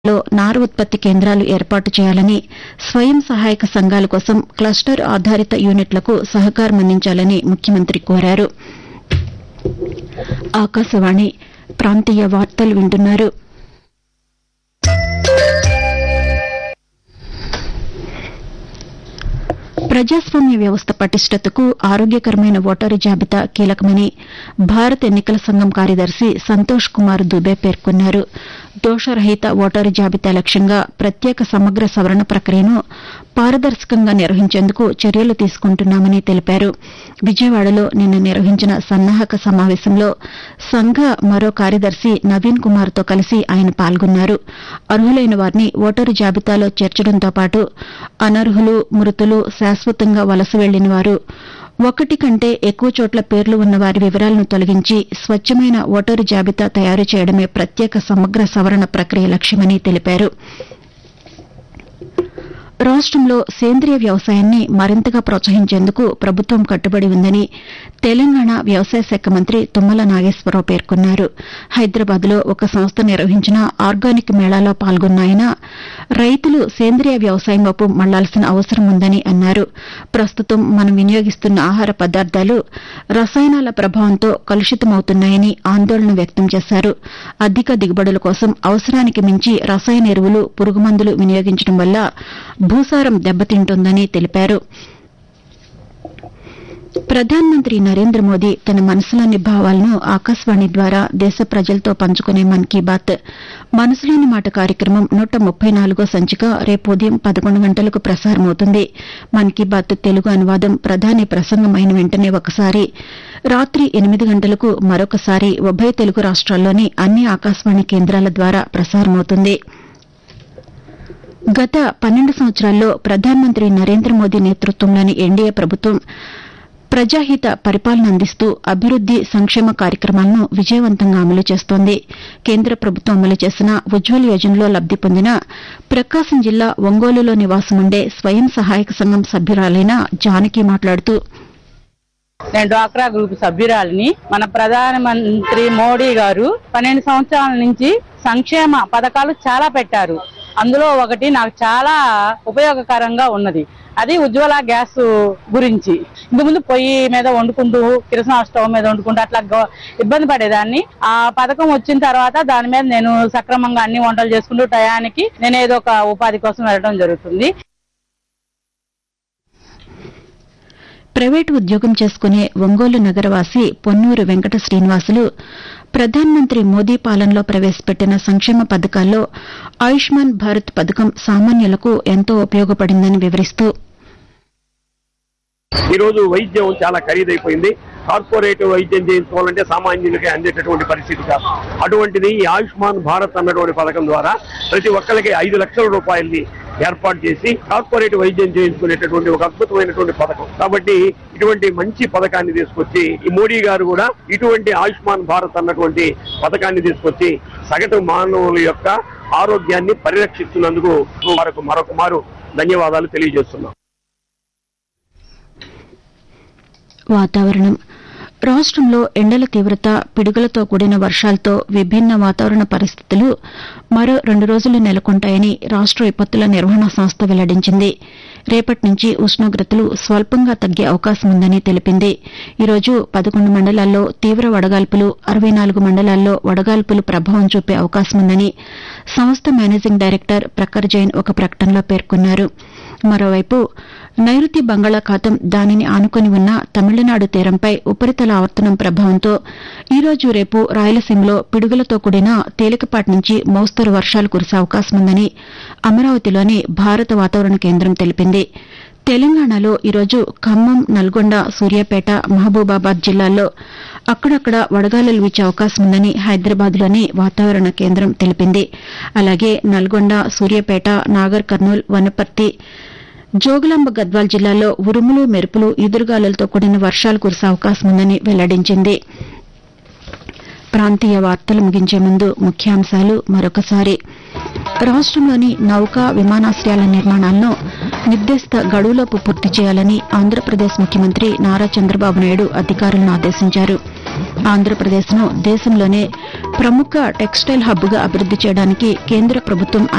లో నార ఉత్పత్తి కేంద్రాలు ఏర్పాటు చేయాలని స్వయం సహాయక సంఘాల కోసం క్లస్టర్ ఆధారిత యూనిట్లకు సహకారం అందించాలని ముఖ్యమంత్రి కోరారు ఆకాశవాణి ప్రాంతీయ వార్తలు వింటున్నారు ప్రజాస్వామ్య వ్యవస్థ పటిష్టతకు ఆరోగ్యకరమైన ఓటరు జాబితా కీలకమని భారత ఎన్నికల సంఘం కార్యదర్శి సంతోష్ కుమార్ దుబే పేర్కొన్నారు దోషరహిత ఓటరు జాబితా లక్ష్యంగా ప్రత్యేక సమగ్ర సవరణ ప్రక్రియను పారదర్శకంగా నిర్వహించేందుకు చర్యలు తీసుకుంటున్నామని తెలిపారు విజయవాడలో నిన్న నిర్వహించిన సన్నాహక సమావేశంలో సంఘ మరో కార్యదర్శి నవీన్ కుమార్తో కలిసి ఆయన పాల్గొన్నారు అర్హులైన వారిని ఓటరు జాబితాలో చేర్చడంతో పాటు అనర్హులు మృతులు శాశ్వతంగా వలస వెళ్లిన వారు ఒకటి కంటే ఎక్కువ చోట్ల పేర్లు ఉన్న వారి వివరాలను తొలగించి స్వచ్ఛమైన ఓటరు జాబితా తయారు చేయడమే ప్రత్యేక సమగ్ర సవరణ ప్రక్రియ లక్ష్యమని తెలిపారు రాష్టంలో సేంద్రియ వ్యవసాయాన్ని మరింతగా ప్రోత్సహించేందుకు ప్రభుత్వం కట్టుబడి ఉందని తెలంగాణ వ్యవసాయ శాఖ మంత్రి తుమ్మల నాగేశ్వరరావు పేర్కొన్నారు హైదరాబాద్లో ఒక సంస్థ నిర్వహించిన ఆర్గానిక్ మేళాలో పాల్గొన్న ఆయన రైతులు సేంద్రియ వ్యవసాయం వైపు మళ్లాల్సిన అవసరం ఉందని అన్నారు ప్రస్తుతం మనం వినియోగిస్తున్న ఆహార పదార్థాలు రసాయనాల ప్రభావంతో కలుషితమవుతున్నాయని ఆందోళన వ్యక్తం చేశారు అధిక దిగుబడుల కోసం అవసరానికి మించి రసాయన ఎరువులు పురుగుమందులు వినియోగించడం వల్ల భూసారం దెబ్బతింటోందని తెలిపారు ప్రధానమంత్రి నరేంద్ర మోదీ తన మనసులోని భావాలను ఆకాశవాణి ద్వారా దేశ ప్రజలతో పంచుకునే మన్ కీ బాత్ మనసులోని మాట కార్యక్రమం నూట ముప్పై నాలుగో సంచిక రేపు ఉదయం పదకొండు గంటలకు ప్రసారమవుతుంది మన్ కీ బాత్ తెలుగు అనువాదం ప్రధాని ప్రసంగం అయిన వెంటనే ఒకసారి రాత్రి ఎనిమిది గంటలకు మరొకసారి ఉభయ తెలుగు రాష్ట్రాల్లోని అన్ని ఆకాశవాణి కేంద్రాల ద్వారా ప్రసారమవుతుంది గత పన్నెండు సంవత్సరాల్లో ప్రధానమంత్రి నరేంద్ర మోదీ నేతృత్వంలోని ఎన్డీఏ ప్రభుత్వం ప్రజాహిత పరిపాలన అందిస్తూ అభివృద్ది సంక్షేమ కార్యక్రమాలను విజయవంతంగా అమలు చేస్తోంది కేంద్ర ప్రభుత్వం అమలు చేసిన ఉజ్వల్ యోజనలో లబ్ది పొందిన ప్రకాశం జిల్లా ఒంగోలులో నివాసముండే స్వయం సహాయక సంఘం సభ్యురాలైన జానకి మాట్లాడుతూ నేను డ్వాక్రా గ్రూప్ సభ్యురాలిని మన ప్రధానమంత్రి మోడీ గారు పన్నెండు సంవత్సరాల నుంచి సంక్షేమ పథకాలు చాలా పెట్టారు అందులో ఒకటి నాకు చాలా ఉపయోగకరంగా ఉన్నది అది ఉజ్వల గ్యాస్ గురించి ఇంతకుముందు పొయ్యి మీద వండుకుంటూ కిరసన స్టవ్ మీద వండుకుంటూ అట్లా గ- ఇబ్బంది పడేదాన్ని ఆ పథకం వచ్చిన తర్వాత దాని మీద నేను సక్రమంగా అన్ని వంటలు చేసుకుంటూ టయానికి నేను ఏదో ఒక ఉపాధి కోసం వెళ్ళడం జరుగుతుంది ప్రైవేటు ఉద్యోగం చేసుకునే ఒంగోలు నగరవాసి పొన్నూరు వెంకట శ్రీనివాసులు ప్రధానమంత్రి మోదీ పాలనలో ప్రవేశపెట్టిన సంక్షేమ పథకాల్లో ఆయుష్మాన్ భారత్ పథకం సామాన్యులకు ఎంతో ఉపయోగపడిందని వివరిస్తూ ఈ రోజు వైద్యం చాలా ఖరీదైపోయింది కార్పొరేట్ వైద్యం చేయించుకోవాలంటే సామాన్యులకి అందేటటువంటి పరిస్థితి కాదు అటువంటిది ఈ ఆయుష్మాన్ భారత్ అన్నటువంటి పథకం ద్వారా ప్రతి ఒక్కరికి ఐదు లక్షల రూపాయల్ని ఏర్పాటు చేసి కార్పొరేట్ వైద్యం చేయించుకునేటటువంటి ఒక అద్భుతమైనటువంటి పథకం కాబట్టి ఇటువంటి మంచి పథకాన్ని తీసుకొచ్చి ఈ మోడీ గారు కూడా ఇటువంటి ఆయుష్మాన్ భారత్ అన్నటువంటి పథకాన్ని తీసుకొచ్చి సగటు మానవుల యొక్క ఆరోగ్యాన్ని పరిరక్షిస్తున్నందుకు వారికి మరొక మారు ధన్యవాదాలు తెలియజేస్తున్నాం వాతావరణం రాష్టంలో ఎండల తీవ్రత పిడుగులతో కూడిన వర్షాలతో విభిన్న వాతావరణ పరిస్థితులు మరో రెండు రోజులు నెలకొంటాయని రాష్ట విపత్తుల నిర్వహణ సంస్థ వెల్లడించింది రేపటి నుంచి ఉష్ణోగ్రతలు స్వల్పంగా తగ్గే అవకాశం ఉందని తెలిపింది ఈరోజు పదకొండు మండలాల్లో తీవ్ర వడగాల్పులు అరవై నాలుగు మండలాల్లో వడగాల్పులు ప్రభావం చూపే అవకాశం ఉందని సంస్థ మేనేజింగ్ డైరెక్టర్ ప్రఖర్ జైన్ ఒక ప్రకటనలో పేర్కొన్నారు మరోవైపు నైరుతి బంగాళాఖాతం దానిని ఆనుకొని ఉన్న తమిళనాడు తీరంపై ఉపరితల ఆవర్తనం ప్రభావంతో ఈ రోజు రేపు రాయలసీమలో పిడుగులతో కూడిన తేలికపాటి నుంచి మోస్తరు వర్షాలు కురిసే అవకాశం ఉందని అమరావతిలోని భారత వాతావరణ కేంద్రం తెలిపింది తెలంగాణలో ఈరోజు ఖమ్మం నల్గొండ సూర్యాపేట మహబూబాబాద్ జిల్లాల్లో అక్కడక్కడ వడగాలులు వీచే అవకాశం ఉందని హైదరాబాద్లోని వాతావరణ కేంద్రం తెలిపింది అలాగే నల్గొండ సూర్యాపేట నాగర్ కర్నూల్ వనపర్తి జోగులాంబ గద్వాల్ జిల్లాల్లో ఉరుములు మెరుపులు ఈదురుగాలులతో కూడిన వర్షాలు కురిసే అవకాశం ఉందని వెల్లడించింది ప్రాంతీయ వార్తలు ముగించే ముందు ముఖ్యాంశాలు మరొకసారి రాష్టంలోని నౌకా విమానాశ్రయాల నిర్మాణాలను నిర్దేశిత గడువులోపు పూర్తి చేయాలని ఆంధ్రప్రదేశ్ ముఖ్యమంత్రి నారా చంద్రబాబు నాయుడు అధికారులను ఆదేశించారు ఆంధ్రప్రదేశ్ను దేశంలోనే ప్రముఖ టెక్స్టైల్ హబ్గా అభివృద్ది చేయడానికి కేంద్ర ప్రభుత్వం